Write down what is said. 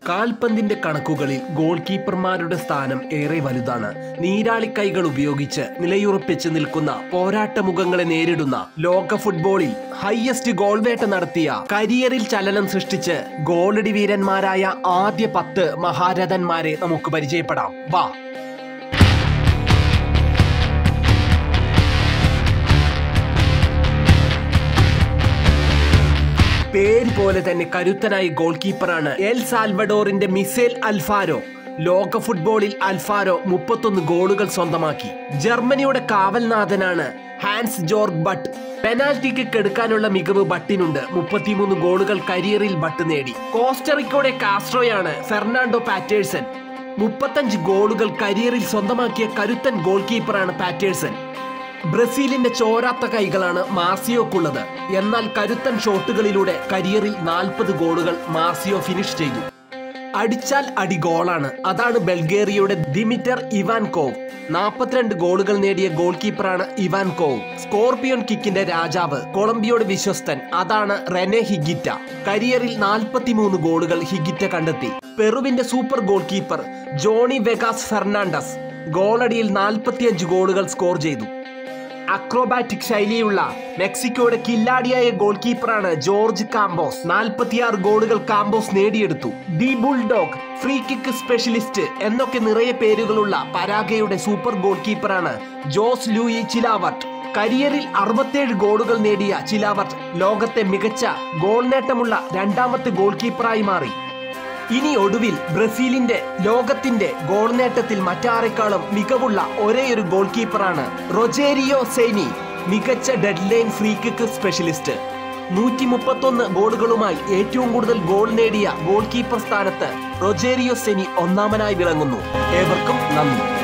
കാൽപന്തിന്റെ കണക്കുകളിൽ goal കീപ്പർമാരുടെ സ്ഥാനം ഏറെ വലുതാണ് നീരാളിക്കൈകൾ ഉപയോഗിച്ച് നിലയുറപ്പിച്ച് നിൽക്കുന്ന പോരാട്ടമുഖങ്ങളെ നേരിടുന്ന ലോക ഫുട്ബോളിൽ ഹയസ്റ്റ് ഗോൾ വേട്ട നടത്തിയ കരിയറിൽ ചലനം സൃഷ്ടിച്ച് ഗോളടി വീരന്മാരായ ആദ്യ പത്ത് മഹാരഥന്മാരെ നമുക്ക് പരിചയപ്പെടാം വാ പേര് പോലെ തന്നെ കരുത്തനായ ഗോൾ കീപ്പറാണ് എൽ സാൽവഡോറിന്റെ മിസേൽ അൽഫാരോ ലോക ഫുട്ബോളിൽ അൽഫാരോ മുപ്പത്തൊന്ന് ഗോളുകൾ സ്വന്തമാക്കി ജർമ്മനിയുടെ കാവൽനാഥനാണ് ഹാൻസ് ജോർഗ് ബട്ട് പെനാൽറ്റിക്ക് കെടുക്കാനുള്ള മികവ് ബട്ടിനുണ്ട് മുപ്പത്തിമൂന്ന് ഗോളുകൾ കരിയറിൽ ബട്ട് നേടി കോസ്റ്ററിക്കോയുടെ കാസ്ട്രോയാണ് ഫെർണാണ്ടോ പാറ്റേഴ്സൺ മുപ്പത്തഞ്ച് ഗോളുകൾ കരിയറിൽ സ്വന്തമാക്കിയ കരുത്തൻ ഗോൾ കീപ്പറാണ് പാറ്റേഴ്സൺ ബ്രസീലിന്റെ ചോരാത്ത കൈകളാണ് മാർസിയോക്കുള്ളത് എന്നാൽ കരുത്തൻ ഷോട്ടുകളിലൂടെ കരിയറിൽ നാൽപ്പത് ഗോളുകൾ മാർസിയോ ഫിനിഷ് ചെയ്തു അടിച്ചാൽ അടി ഗോളാണ് അതാണ് ബൾഗേറിയയുടെ ദിമിറ്റർ ഇവാൻകോവ് നാൽപ്പത്തിരണ്ട് ഗോളുകൾ നേടിയ ഗോൾ കീപ്പറാണ് ഇവാൻകോവ് സ്കോർപിയോൺ കിക്കിന്റെ രാജാവ് കൊളംബിയയുടെ വിശ്വസ്തൻ അതാണ് റെനെ ഹിഗിറ്റ കരിയറിൽ നാൽപ്പത്തിമൂന്ന് ഗോളുകൾ ഹിഗിറ്റ കണ്ടെത്തി പെറുവിന്റെ super goal keeper Johnny Vegas Fernandez ഗോളടിയിൽ നാൽപ്പത്തിയഞ്ച് ഗോളുകൾ സ്കോർ ചെയ്തു അക്രോബാറ്റിക് ശൈലിയുള്ള മെക്സിക്കോയുടെ കില്ലാടിയായ ഗോൾ കീപ്പറാണ് ജോർജ് കാംബോസ് നാൽപ്പത്തിയാറ് ഗോളുകൾ കാംബോസ് നേടിയെടുത്തു the bulldog free kick specialist എന്നൊക്കെ നിറയെ പേരുകളുള്ള പരാഗയുടെ സൂപ്പർ ഗോൾ കീപ്പറാണ് ജോസ് ലൂയി ചിലാവർട്ട് കരിയറിൽ അറുപത്തേഴ് ഗോളുകൾ നേടിയ ചിലാവർട്ട് ലോകത്തെ മികച്ച ഗോൾ നേട്ടമുള്ള രണ്ടാമത്തെ ഗോൾ കീപ്പറായി മാറി ഇനി ഒടുവിൽ ബ്രസീലിന്റെ ലോകത്തിന്റെ ഗോൾ നേട്ടത്തിൽ മറ്റാരെക്കാളും മികവുള്ള ഒരേയൊരു ഗോൾ കീപ്പറാണ് റൊജേരിയോ സെയ്നി മികച്ച dead line free kick specialist നൂറ്റി മുപ്പത്തൊന്ന് ഗോളുകളുമായി ഏറ്റവും കൂടുതൽ ഗോൾ നേടിയ ഗോൾ കീപ്പർ സ്ഥാനത്ത് റൊജേരിയോ സെനി ഒന്നാമനായി വിളങ്ങുന്നു ഏവർക്കും നന്ദി